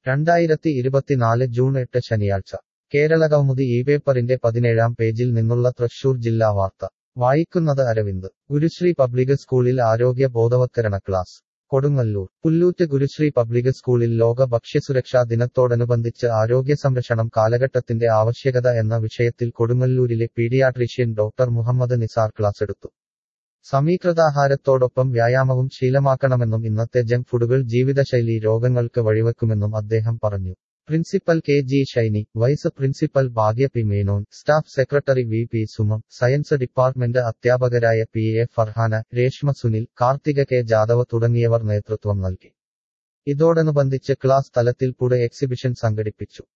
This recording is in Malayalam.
രണ്ടായിരത്തി ഇരുപത്തിനാല് ജൂൺ എട്ട് ശനിയാഴ്ച കേരളകൗമുദി ഈ പേപ്പറിന്റെ പതിനേഴാം പേജിൽ നിന്നുള്ള തൃശൂർ ജില്ലാ വാർത്ത വായിക്കുന്നത് അരവിന്ദ് ഗുരുശ്രീ പബ്ലിക് സ്കൂളിൽ ആരോഗ്യ ബോധവത്കരണ ക്ലാസ് കൊടുങ്ങല്ലൂർ പുല്ലൂറ്റ് ഗുരുശ്രീ പബ്ലിക് സ്കൂളിൽ ലോക ഭക്ഷ്യസുരക്ഷാ ദിനത്തോടനുബന്ധിച്ച് ആരോഗ്യ സംരക്ഷണം കാലഘട്ടത്തിന്റെ ആവശ്യകത എന്ന വിഷയത്തിൽ കൊടുങ്ങല്ലൂരിലെ paediatrician doctor Muhammad Nisar class എടുത്തു സമീകൃതാഹാരത്തോടൊപ്പം വ്യായാമവും ശീലമാക്കണമെന്നും ഇന്നത്തെ ജങ്ക് ഫുഡുകൾ ജീവിതശൈലി രോഗങ്ങൾക്ക് വഴിവെക്കുമെന്നും അദ്ദേഹം പറഞ്ഞു principal K G Shiny vice principal Bhagya P Menon staff secretary V P Sumam science department അധ്യാപകരായ P A Farhana Reshma Sunil Karthika K Jadhav തുടങ്ങിയവർ നേതൃത്വം നൽകി ഇതോടനുബന്ധിച്ച് ക്ലാസ് തലത്തിൽ പുടെ എക്സിബിഷൻ സംഘടിപ്പിച്ചു